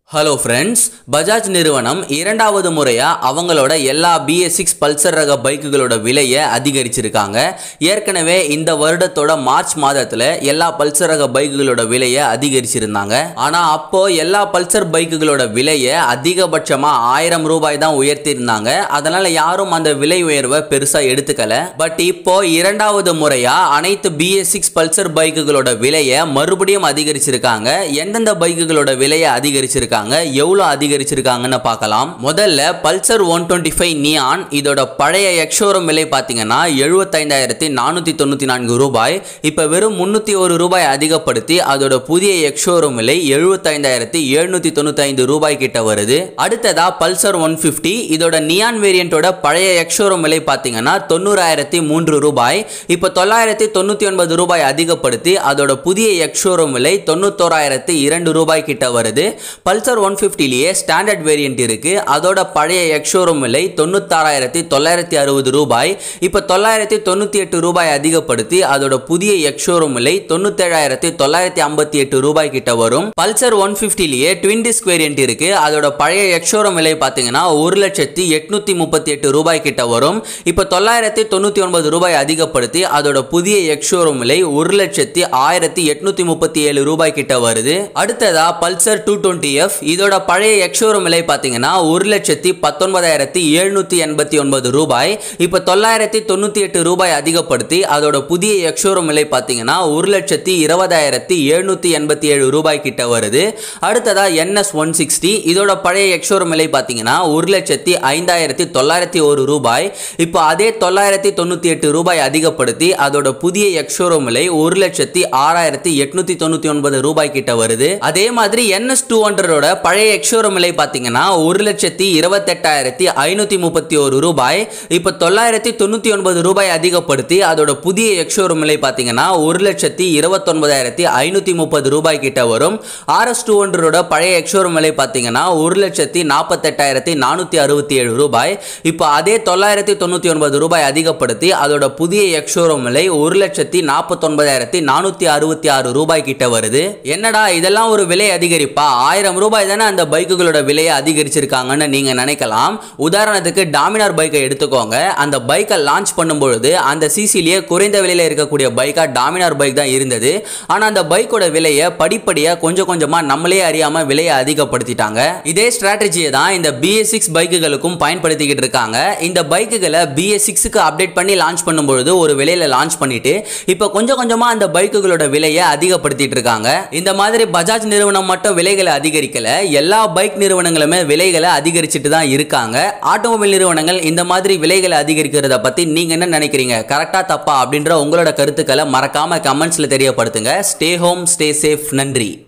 hello friends Bajaj நிறுவனம் இரண்டாவது முறையாக அவங்களோட எல்லா பிஎஸ் சிக்ஸ் பல்சர் ரக பைக்குகளோட விலையை அதிகரிச்சிருக்காங்க ஏற்கனவே இந்த வருடத்தோட மார்ச் மாதத்தில் எல்லா பல்சர் ரக பைக்குகளோட விலையை அதிகரிச்சிருந்தாங்க ஆனால் அப்போ எல்லா பல்சர் பைக்குகளோட விலையை அதிகபட்சமாக ஆயிரம் ரூபாய் தான் உயர்த்தியிருந்தாங்க அதனால யாரும் அந்த விலை உயர்வை பெருசாக எடுத்துக்கல பட் இப்போ இரண்டாவது முறையாக அனைத்து பிஎஸ் சிக்ஸ் பல்சர் பைக்குகளோட விலையை மறுபடியும் அதிகரிச்சிருக்காங்க எந்தெந்த பைக்குகளோட விலையை அதிகரிச்சிருக்காங்க எவ்வளோ அதிகரிச்சிருக்காங்கன்னு பார்க்கலாம் முதல்ல Pulsar one twenty five neon இதோட பழைய எக்ஷோரம் விலை பார்த்தீங்கன்னா எழுபத்தைந்தாயிரத்தி நானூற்றி தொண்ணூற்றி நான்கு ரூபாய் இப்போ வெறும் முந்நூற்றி ஒரு ரூபாய் அதிகப்படுத்தி அதோட புதிய எக்ஷோரம் விலை எழுபத்தைந்தாயிரத்தி எழுநூற்றி தொண்ணூத்தைந்து ரூபாய் கிட்ட வருது அடுத்ததா பல்சர் ஒன் ஃபிஃப்டி இதோட நியான் வேரியண்ட்டோட பழைய எக்ஷோரம் விலை பார்த்தீங்கன்னா தொண்ணூறாயிரத்தி மூன்று ரூபாய் இப்போ தொள்ளாயிரத்தி தொண்ணூற்றி ஒன்பது ரூபாய் அதிகப்படுத்தி அதோட புதிய எக்ஷோரம் விலை தொண்ணூத்தோராயிரத்தி இரண்டு ரூபாய் கிட்ட வருது பல்சர் ஒன் ஃபிஃப்டிலேயே ஸ்டாண்டர்ட் வேரியண்ட் இருக்கு அதோட பழைய எக்ஷோரூம் விலை தொண்ணூத்தாறாயிரத்தி தொள்ளாயிரத்தி அறுபது ரூபாய் இப்போ தொள்ளாயிரத்தி தொண்ணூற்றி எட்டு ரூபாய் அதிகப்படுத்தி அதோட புதிய எக்ஷோரூம் விலை தொண்ணூத்தேழாயிரத்தி தொள்ளாயிரத்தி ஐம்பத்தி எட்டு ரூபாய் கிட்ட வரும் பல்சர் ஒன் ஃபிஃப்டிலேயே ட்வின் டிஸ்க் வேரியண்ட் இருக்கு அதோட பழைய எக்ஷோரூம் விலை பார்த்தீங்கன்னா ஒரு லட்சத்தி எட்நூத்தி முப்பத்தி எட்டு ரூபாய் கிட்ட வரும் இப்போ தொள்ளாயிரத்தி தொண்ணூற்றி ஒன்பது ரூபாய் அதிகப்படுத்தி அதோட புதிய எக்ஷோரூம் விலை ஒரு லட்சத்தி ஆயிரத்தி எட்நூத்தி முப்பத்தி ஏழு ரூபாய் கிட்ட வருது அடுத்ததா பல்சர் டூ டுவெண்ட்டி எஃப் இதோட பழைய எக்ஷோரூம் விலை பார்த்தீங்கன்னா ஒரு லட்சத்தி பத்தொன்பதாயிரத்தி எழுநூத்தி எண்பத்தி ஒன்பது ரூபாய் இப்போ தொள்ளாயிரத்தி தொண்ணூற்றி எட்டு ரூபாய் அதிகப்படுத்தி அதோட புதிய எக்ஷோரூம் விலை பார்த்தீங்கன்னா ஒரு லட்சத்தி இருபதாயிரத்தி எழுநூத்தி எண்பத்தி ஏழு ரூபாய் கிட்ட வருது அடுத்ததா என்எஸ் ஒன் சிக்ஸ்டி இதோட பழைய எக்ஷோரூம் விலை பார்த்தீங்கன்னா ஒரு லட்சத்தி ஐந்தாயிரத்தி தொள்ளாயிரத்தி ஒரு ரூபாய் இப்போ அதே தொள்ளாயிரத்தி தொண்ணூற்றி எட்டு ரூபாய் அதிகப்படுத்தி அதோட புதிய எக்ஷோரூம் விலை ஒரு லட்சத்தி ஆறாயிரத்தி எட்நூத்தி தொண்ணூற்றி ஒன்பது ரூபாய் கிட்ட வருது அதே மாதிரி என்எஸ் டூ ஹண்ட்ரடோட பழைய எக்ஷோரூம் விலை பார்த்தீங்கன்னா ஒரு லட்சத்தி இருபத்தெட்டாயிரத்தி ஐநூற்றி முப்பத்தி ஒரு ரூபாய் இப்போ தொள்ளாயிரத்தி தொண்ணூற்றி ஒன்பது ரூபாய் அதிகப்படுத்தி அதோட புதிய எக்ஷோரூம் விலை பார்த்தீங்கன்னா ஒரு லட்சத்தி இருபத்தொன்பதாயிரத்தி ஐநூற்றி முப்பது ரூபாய் கிட்ட வரும் ஆர்எஸ் டூ ஹண்ட்ரடோட பழைய எக்ஷோரூம் விலை பார்த்தீங்கன்னா ஒரு லட்சத்தி நாற்பத்தெட்டாயிரத்தி நானூற்றி அறுபத்தி ஏழு ரூபாய் இப்போ அதே தொள்ளாயிரத்தி தொண்ணூற்றி ஒன்பது ரூபாய் அதிகப்படுத்தி அதோட புதிய எக்ஷோரூம் விலை ஒரு லட்சத்தி நாற்பத்தொன்பதாயிரத்தி நானூற்றி அறுபத்தி ஆறு ரூபாய் கிட்ட வருது என்னடா இதெல்லாம் ஒரு விலை அதிகரிப்பா ஆயிரம் ரூபாய் தானே அந்த பைக்குகளோட விலையை அதிகரிச்சிருக்காங்கன்னு நீங்க நினைக்கலாம் உதாரணத்துக்கு டாமினார் பைக்கை எடுத்துக்கோங்க அந்த பைக்கை லான்ச் பண்ணும்பொழுது அந்த சிசிலேயே குறைந்த விலையில் இருக்கக்கூடிய பைக்கா டாமினார் பைக் தான் இருந்தது ஆனால் அந்த பைக்கோட விலையை படிப்படியாக கொஞ்சம் கொஞ்சமாக நம்மளே அறியாம விலையை அதிகப்படுத்திட்டாங்க இதே ஸ்ட்ராட்டஜியை தான் இந்த பிஎஸ் சிக்ஸ் பைக்குகளுக்கும் பயன்படுத்திக்கிட்டு இருக்காங்க இந்த பைக்குகளை பிஎஸ் சிக்ஸுக்கு அப்டேட் பண்ணி லான்ச் பண்ணும்பொழுது ஒரு விலையில லான்ச் பண்ணிட்டு இப்போ கொஞ்சம் கொஞ்சமாக அந்த பைக்குகளோட விலையை அதிகப்படுத்திட்டு இருக்காங்க இந்த மாதிரி பஜாஜ் நிறுவனம் மட்டும் விலைகளை அதிகரிக்கல எல்லா பைக் நிறுவனங்களுமே விலைகளை அதிகரிச்சுட்டு தான் இருக்காங்க ஆட்டோமொபைல் நிறுவனங்கள் இந்த மாதிரி விலைகளை அதிகரிக்கிறத பத்தி நீங்க என்ன நினைக்கிறீங்க கரெக்டா தப்பா அப்படின்ற உங்களோட கருத்துக்களை மறக்காம கமெண்ட்ஸ்ல தெரியப்படுத்துங்க ஸ்டே ஹோம் ஸ்டே சேஃப் நன்றி